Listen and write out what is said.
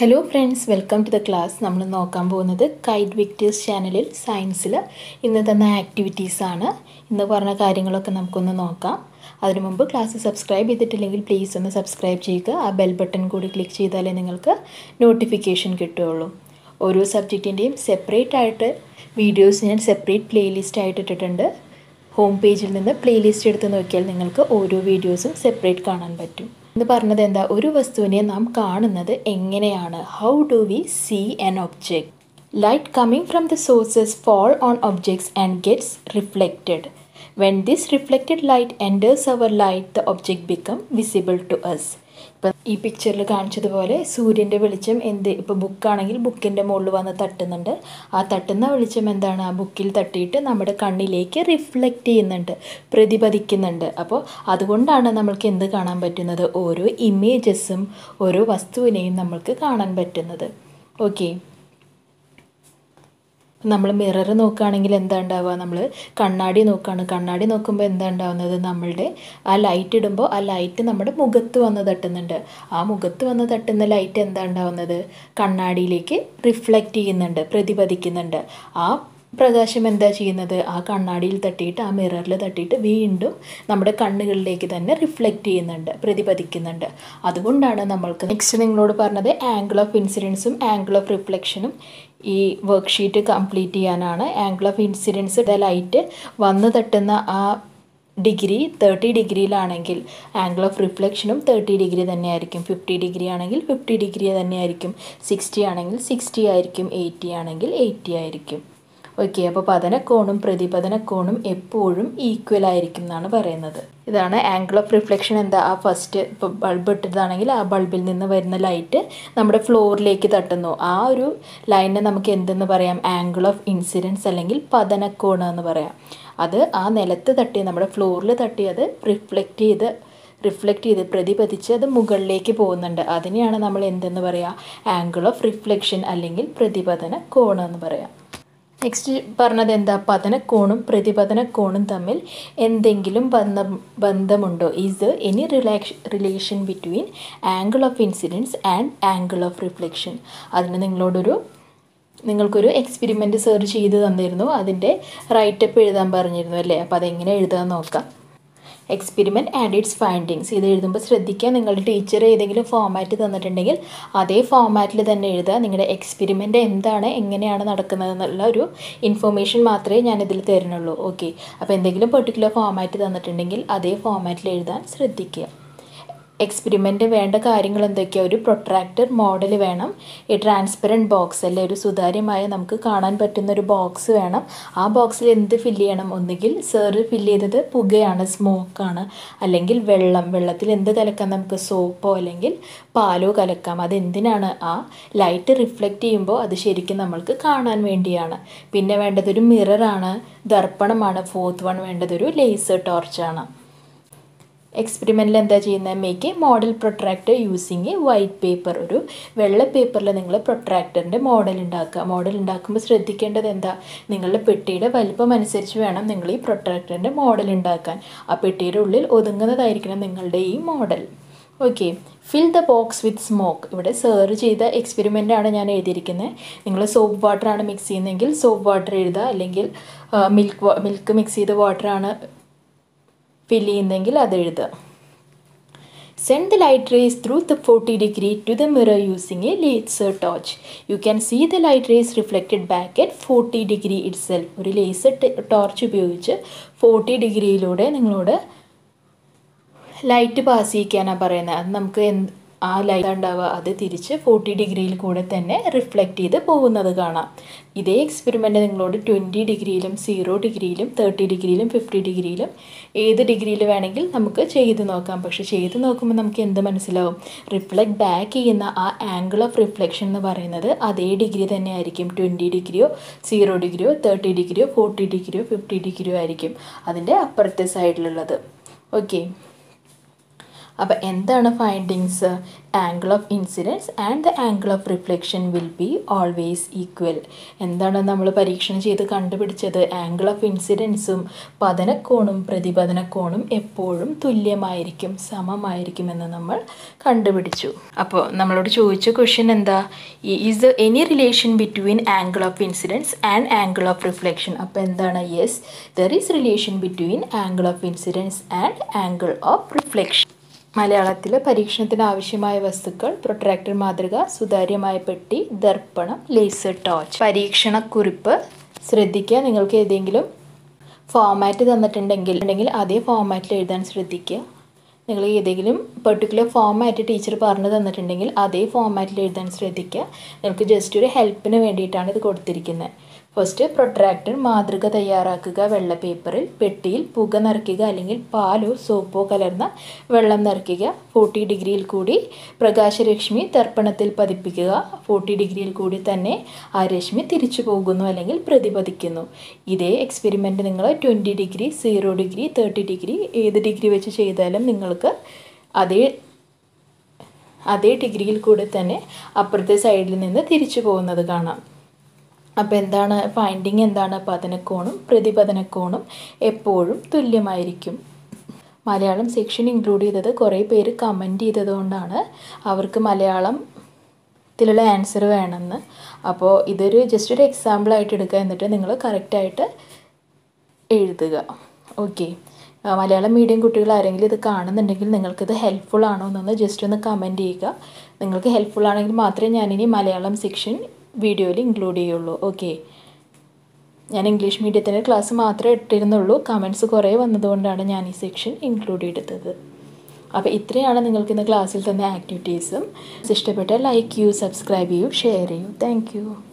hello friends welcome to the class നമ്മൾ നോക്കാൻ പോകുന്നത് കൈറ്റ് വിക്ടേഴ്സ് ചാനലിൽ സയൻസിൽ ഇന്ന് തന്ന ആക്ടിവിറ്റീസാണ് ഇന്ന് പറഞ്ഞ കാര്യങ്ങളൊക്കെ നമുക്കൊന്ന് നോക്കാം അതിനു മുമ്പ് ക്ലാസ് സബ്സ്ക്രൈബ് ചെയ്തിട്ടില്ലെങ്കിൽ പ്ലീസ് ഒന്ന് സബ്സ്ക്രൈബ് ചെയ്യുക ആ ബെൽ ബട്ടൺ കൂടി ക്ലിക്ക് ചെയ്താലേ നിങ്ങൾക്ക് നോട്ടിഫിക്കേഷൻ കിട്ടുകയുള്ളൂ ഓരോ സബ്ജക്റ്റിൻ്റെയും സെപ്പറേറ്റ് ആയിട്ട് വീഡിയോസ് ഞാൻ സെപ്പറേറ്റ് പ്ലേലിസ്റ്റ് ആയിട്ട് ഇട്ടിട്ടുണ്ട് ഹോം പേജിൽ നിന്ന് പ്ലേലിസ്റ്റ് എടുത്ത് നോക്കിയാൽ നിങ്ങൾക്ക് ഓരോ വീഡിയോസും സെപ്പറേറ്റ് കാണാൻ പറ്റും എന്ന് പറഞ്ഞത് എന്താ ഒരു വസ്തുവിനെ നാം കാണുന്നത് എങ്ങനെയാണ് how do we see an object light coming from the sources fall on objects and gets reflected when this reflected light enters our light the object become visible to us ഇപ്പം ഈ പിക്ചറിൽ കാണിച്ചതുപോലെ സൂര്യൻ്റെ വെളിച്ചം എന്ത് ഇപ്പോൾ ബുക്കാണെങ്കിൽ ബുക്കിൻ്റെ മുകളിൽ വന്ന് തട്ടുന്നുണ്ട് ആ തട്ടുന്ന വെളിച്ചം എന്താണ് ആ ബുക്കിൽ തട്ടിയിട്ട് നമ്മുടെ കണ്ണിലേക്ക് റിഫ്ലക്റ്റ് ചെയ്യുന്നുണ്ട് പ്രതിപദിക്കുന്നുണ്ട് അപ്പോൾ അതുകൊണ്ടാണ് നമ്മൾക്ക് എന്ത് കാണാൻ പറ്റുന്നത് ഓരോ ഇമേജസും ഓരോ വസ്തുവിനെയും നമ്മൾക്ക് കാണാൻ പറ്റുന്നത് ഓക്കെ നമ്മൾ മിറർ നോക്കുകയാണെങ്കിൽ എന്താ ഉണ്ടാവുക നമ്മൾ കണ്ണാടി നോക്കുകയാണ് കണ്ണാടി നോക്കുമ്പോൾ എന്താ ഉണ്ടാവുന്നത് നമ്മളുടെ ആ ലൈറ്റ് ഇടുമ്പോൾ ആ ലൈറ്റ് നമ്മുടെ മുഖത്ത് വന്ന് തട്ടുന്നുണ്ട് ആ മുഖത്ത് വന്ന് തട്ടുന്ന ലൈറ്റ് എന്താ ഉണ്ടാവുന്നത് കണ്ണാടിയിലേക്ക് റിഫ്ലക്റ്റ് ചെയ്യുന്നുണ്ട് പ്രതിപദിക്കുന്നുണ്ട് ആ പ്രകാശം എന്താ ചെയ്യുന്നത് ആ കണ്ണാടിയിൽ തട്ടിയിട്ട് ആ മിററിൽ തട്ടിയിട്ട് വീണ്ടും നമ്മുടെ കണ്ണുകളിലേക്ക് തന്നെ റിഫ്ലക്റ്റ് ചെയ്യുന്നുണ്ട് പ്രതിപദിക്കുന്നുണ്ട് അതുകൊണ്ടാണ് നമ്മൾക്ക് നെക്സ്റ്റ് നിങ്ങളോട് പറഞ്ഞത് ആംഗിൾ ഓഫ് ഇൻസിഡൻസും ആംഗിൾ ഓഫ് റിഫ്ലക്ഷനും ഈ വർക്ക്ഷീറ്റ് കംപ്ലീറ്റ് ചെയ്യാനാണ് ആംഗിൾ ഓഫ് ഇൻസിഡൻസ് ലൈറ്റ് വന്ന് തട്ടുന്ന ആ ഡിഗ്രി തേർട്ടി ഡിഗ്രിയിലാണെങ്കിൽ ആംഗിൾ ഓഫ് റിഫ്ലക്ഷനും തേർട്ടി ഡിഗ്രി തന്നെയായിരിക്കും ഫിഫ്റ്റി ഡിഗ്രി ആണെങ്കിൽ ഫിഫ്റ്റി ഡിഗ്രി തന്നെയായിരിക്കും സിക്സ്റ്റി ആണെങ്കിൽ സിക്സ്റ്റി ആയിരിക്കും എയ്റ്റി ആണെങ്കിൽ എയ്റ്റി ആയിരിക്കും ഓക്കെ അപ്പോൾ പതനക്കോണും പ്രതിപതനക്കോണും എപ്പോഴും ഈക്വൽ ആയിരിക്കും എന്നാണ് പറയുന്നത് ഇതാണ് ആംഗിൾ ഓഫ് റിഫ്ലക്ഷൻ എന്താ ആ ഫസ്റ്റ് ഇപ്പോൾ ബൾബ് ഇട്ടതാണെങ്കിൽ ആ ബൾബിൽ നിന്ന് വരുന്ന ലൈറ്റ് നമ്മുടെ ഫ്ലോറിലേക്ക് തട്ടുന്നു ആ ഒരു ലൈനിനെ നമുക്ക് എന്തെന്ന് പറയാം ആംഗിൾ ഓഫ് ഇൻസിഡൻസ് അല്ലെങ്കിൽ പതനക്കോണ് എന്ന് പറയാം അത് ആ നിലത്ത് തട്ടി നമ്മുടെ ഫ്ലോറിൽ തട്ടി അത് റിഫ്ലക്റ്റ് ചെയ്ത് റിഫ്ലക്റ്റ് ചെയ്ത് പ്രതിപതിച്ച് അത് മുകളിലേക്ക് പോകുന്നുണ്ട് അതിനെയാണ് നമ്മൾ എന്തെന്ന് പറയുക ആംഗിൾ ഓഫ് റിഫ്ലക്ഷൻ അല്ലെങ്കിൽ പ്രതിപതന കോണ് എന്ന് പറയാം നെക്സ്റ്റ് പറഞ്ഞത് എന്താ പതനക്കോണും പ്രതിപതനക്കോണും തമ്മിൽ എന്തെങ്കിലും ബന്ധം ബന്ധമുണ്ടോ is any relax relation between angle of incidence and angle of reflection അതിന് നിങ്ങളോടൊരു നിങ്ങൾക്കൊരു എക്സ്പെരിമെൻ്റ് സെർച്ച് ചെയ്ത് തന്നിരുന്നു അതിൻ്റെ റൈറ്റപ്പ് എഴുതാൻ പറഞ്ഞിരുന്നു അല്ലേ അപ്പോൾ അതെങ്ങനെ എഴുതാൻ നോക്കാം എക്സ്പെരിമെൻറ്റ് ആൻഡ് ഇറ്റ്സ് ഫൈൻഡിങ്സ് ഇത് എഴുതുമ്പോൾ ശ്രദ്ധിക്കുക നിങ്ങളുടെ ടീച്ചർ ഏതെങ്കിലും ഫോമാറ്റ് തന്നിട്ടുണ്ടെങ്കിൽ അതേ ഫോമാറ്റിൽ തന്നെ എഴുതുക നിങ്ങളുടെ എക്സ്പെരിമെൻ്റ് എന്താണ് എങ്ങനെയാണ് നടക്കുന്നത് എന്നുള്ള ഒരു ഇൻഫർമേഷൻ മാത്രമേ ഞാൻ ഇതിൽ തരുന്നുള്ളൂ ഓക്കെ അപ്പോൾ എന്തെങ്കിലും പെർട്ടിക്കുലർ ഫോമാറ്റ് തന്നിട്ടുണ്ടെങ്കിൽ അതേ ഫോമാറ്റിൽ എഴുതാൻ ശ്രദ്ധിക്കുക എക്സ്പെരിമെൻ്റ് വേണ്ട കാര്യങ്ങൾ എന്തൊക്കെയാണ് ഒരു പ്രൊട്രാക്ടർ മോഡൽ വേണം ഈ ട്രാൻസ്പെറൻറ്റ് ബോക്സ് അല്ലെ ഒരു സുതാര്യമായ നമുക്ക് കാണാൻ പറ്റുന്ന ഒരു ബോക്സ് വേണം ആ ബോക്സിൽ എന്ത് ഫില്ല് ചെയ്യണം ഒന്നുകിൽ സാറ് ഫില്ല് ചെയ്തത് പുകയാണ് സ്മോക്കാണ് അല്ലെങ്കിൽ വെള്ളം വെള്ളത്തിൽ എന്ത് കലക്കാം നമുക്ക് സോപ്പോ അല്ലെങ്കിൽ പാലോ കലക്കാം അതെന്തിനാണ് ആ ലൈറ്റ് റിഫ്ലക്റ്റ് ചെയ്യുമ്പോൾ അത് ശരിക്കും നമ്മൾക്ക് കാണാൻ വേണ്ടിയാണ് പിന്നെ വേണ്ടതൊരു മിററാണ് ദർപ്പണമാണ് ഫോർത്ത് വൺ വേണ്ടതൊരു ലേസർ ടോർച്ചാണ് എക്സ്പെരിമെൻറ്റിൽ എന്താ ചെയ്യുന്നത് make a model protractor using a white paper ഒരു വെള്ള പേപ്പറിൽ നിങ്ങൾ പ്രൊട്രാക്ടറിൻ്റെ മോഡൽ ഉണ്ടാക്കുക മോഡൽ ഉണ്ടാക്കുമ്പോൾ ശ്രദ്ധിക്കേണ്ടത് എന്താ നിങ്ങളുടെ പെട്ടിയുടെ വലിപ്പം അനുസരിച്ച് വേണം നിങ്ങൾ ഈ പ്രൊട്രാക്ടറിൻ്റെ മോഡൽ ഉണ്ടാക്കാൻ ആ പെട്ടിയുടെ ഉള്ളിൽ ഒതുങ്ങുന്നതായിരിക്കണം നിങ്ങളുടെ ഈ model okay fill the box with smoke ഇവിടെ സെർവ് ചെയ്ത എക്സ്പെരിമെൻ്റ് ആണ് ഞാൻ എഴുതിയിരിക്കുന്നത് നിങ്ങൾ സോപ്പ് വാട്ടറാണ് മിക്സ് ചെയ്യുന്നതെങ്കിൽ സോപ്പ് വാട്ടർ എഴുതുക അല്ലെങ്കിൽ മിൽക്ക് മിൽക്ക് മിക്സ് ചെയ്ത വാട്ടറാണ് ഫിൽ ചെയ്യുന്നെങ്കിൽ അത് എഴുതുക send the light rays through the forty degree to the mirror using a laser torch you can see the light rays reflected back at forty degree itself ഒരു laser torch ഉപയോഗിച്ച് forty ഡിഗ്രിയിലൂടെ നിങ്ങളോട് light pass ചെയ്യിക്കാനാണ് പറയുന്നത് അത് നമുക്ക് എന്ത് ആ light ഉണ്ടാവുക അത് തിരിച്ച് ഫോർട്ടി ഡിഗ്രിയിൽ കൂടെ തന്നെ റിഫ്ലക്റ്റ് ചെയ്ത് പോകുന്നത് കാണാം ഇതേ എക്സ്പെരിമെൻ്റ് നിങ്ങളോട് ട്വൻറ്റി ഡിഗ്രിയിലും സീറോ ഡിഗ്രിയിലും തേർട്ടി ഡിഗ്രിയിലും ഫിഫ്റ്റി ഡിഗ്രിയിലും ഏത് ഡിഗ്രിയിൽ വേണമെങ്കിൽ നമുക്ക് ചെയ്ത് നോക്കാം പക്ഷേ ചെയ്ത് നോക്കുമ്പോൾ നമുക്ക് എന്ത് മനസ്സിലാവും റിഫ്ലക്റ്റ് ബാക്ക് ചെയ്യുന്ന ആ ആംഗിൾ ഓഫ് റിഫ്ലക്ഷൻ എന്ന് പറയുന്നത് അതേ ഡിഗ്രി തന്നെ ആയിരിക്കും ട്വൻറ്റി ഡിഗ്രിയോ സീറോ ഡിഗ്രിയോ തേർട്ടി ഡിഗ്രിയോ ഫോർട്ടി ഡിഗ്രിയോ ഫിഫ്റ്റി ഡിഗ്രിയോ ആയിരിക്കും അതിൻ്റെ അപ്പുറത്തെ സൈഡിലുള്ളത് ഓക്കെ അപ്പോൾ എന്താണ് findings angle of incidence and the angle of reflection will be always equal എന്താണ് നമ്മൾ പരീക്ഷണം ചെയ്ത് കണ്ടുപിടിച്ചത് ആംഗിൾ ഓഫ് ഇൻസിഡൻസും പതനക്കോണും പ്രതിപതനക്കോണും എപ്പോഴും തുല്യമായിരിക്കും സമമായിരിക്കുമെന്ന് നമ്മൾ കണ്ടുപിടിച്ചു അപ്പോൾ നമ്മളോട് ചോദിച്ച ക്വസ്റ്റ്യൻ എന്താ is the any relation between angle of incidence and angle of reflection അപ്പോൾ എന്താണ് yes there is relation between angle of incidence and angle of reflection മലയാളത്തിൽ പരീക്ഷണത്തിന് ആവശ്യമായ വസ്തുക്കൾ പ്രൊട്രാക്ടർ മാതൃക സുതാര്യമായ പെട്ടി ദർപ്പണം ലേസർ ടോർച്ച് പരീക്ഷണക്കുറിപ്പ് ശ്രദ്ധിക്കുക നിങ്ങൾക്ക് ഏതെങ്കിലും ഫോമാറ്റ് തന്നിട്ടുണ്ടെങ്കിൽ ഉണ്ടെങ്കിൽ അതേ ഫോമാറ്റിൽ എഴുതാൻ ശ്രദ്ധിക്കുക നിങ്ങൾ ഏതെങ്കിലും പെർട്ടിക്കുലർ ഫോമാറ്റ് ടീച്ചർ പറഞ്ഞു തന്നിട്ടുണ്ടെങ്കിൽ അതേ ഫോമാറ്റിൽ എഴുതാൻ ശ്രദ്ധിക്കുക നിങ്ങൾക്ക് ജസ്റ്റ് ഒരു ഹെൽപ്പിന് വേണ്ടിയിട്ടാണ് ഇത് കൊടുത്തിരിക്കുന്നത് ഫസ്റ്റ് പ്രൊട്രാക്ടർ മാതൃക തയ്യാറാക്കുക വെള്ള പേപ്പറിൽ പെട്ടിയിൽ പുക നിറയ്ക്കുക അല്ലെങ്കിൽ പാലോ സോപ്പോ കലർന്ന വെള്ളം നിറയ്ക്കുക ഫോർട്ടി ഡിഗ്രിയിൽ കൂടി പ്രകാശരശ്മി ദർപ്പണത്തിൽ പതിപ്പിക്കുക ഫോർട്ടി ഡിഗ്രിയിൽ കൂടി തന്നെ ആ രശ്മി തിരിച്ചു പോകുന്നു അല്ലെങ്കിൽ പ്രതിപതിക്കുന്നു ഇതേ എക്സ്പെരിമെൻറ്റ് നിങ്ങൾ twenty degree zero degree thirty degree ഏത് ഡിഗ്രി വെച്ച് ചെയ്താലും നിങ്ങൾക്ക് അതേ അതേ ഡിഗ്രിയിൽ കൂടി തന്നെ അപ്പുറത്തെ സൈഡിൽ നിന്ന് തിരിച്ചു പോകുന്നത് കാണാം അപ്പോൾ എന്താണ് ഫൈൻഡിങ് എന്താണ് പതനക്കോണും പ്രതിപതനക്കോണും എപ്പോഴും തുല്യമായിരിക്കും മലയാളം സെക്ഷൻ ഇൻക്ലൂഡ് ചെയ്തത് കുറേ പേര് കമൻറ്റ് ചെയ്തതുകൊണ്ടാണ് അവർക്ക് മലയാളത്തിലുള്ള ആൻസർ വേണമെന്ന് അപ്പോൾ ഇതൊരു ജസ്റ്റ് ഒരു എക്സാമ്പിളായിട്ട് എടുക്കുക എന്നിട്ട് നിങ്ങൾ കറക്റ്റായിട്ട് എഴുതുക ഓക്കെ മലയാളം മീഡിയം കുട്ടികൾ ആരെങ്കിലും ഇത് കാണുന്നുണ്ടെങ്കിൽ നിങ്ങൾക്കിത് ഹെൽപ്ഫുൾ ആണോ എന്നൊന്ന് ജസ്റ്റ് ഒന്ന് കമൻറ്റ് ചെയ്യുക നിങ്ങൾക്ക് ഹെൽപ്ഫുൾ ആണെങ്കിൽ മാത്രമേ ഞാനിനി മലയാളം സെക്ഷൻ വീഡിയോയിൽ ഇൻക്ലൂഡ് ചെയ്യുള്ളൂ ഓക്കെ ഞാൻ ഇംഗ്ലീഷ് മീഡിയത്തിൻ്റെ ക്ലാസ് മാത്രമേ ഇട്ടിരുന്നുള്ളൂ കമൻറ്റ്സ് കുറേ വന്നതുകൊണ്ടാണ് ഞാൻ ഈ സെക്ഷൻ ഇൻക്ലൂഡ് ചെയ്തത് അപ്പോൾ ഇത്രയാണ് നിങ്ങൾക്ക് ഇന്ന് ക്ലാസ്സിൽ തന്ന ആക്ടിവിറ്റീസും ഇഷ്ടപ്പെട്ടാൽ ലൈക്ക് ചെയ്യൂ സബ്സ്ക്രൈബ് ചെയ്യൂ ഷെയർ ചെയ്യൂ താങ്ക്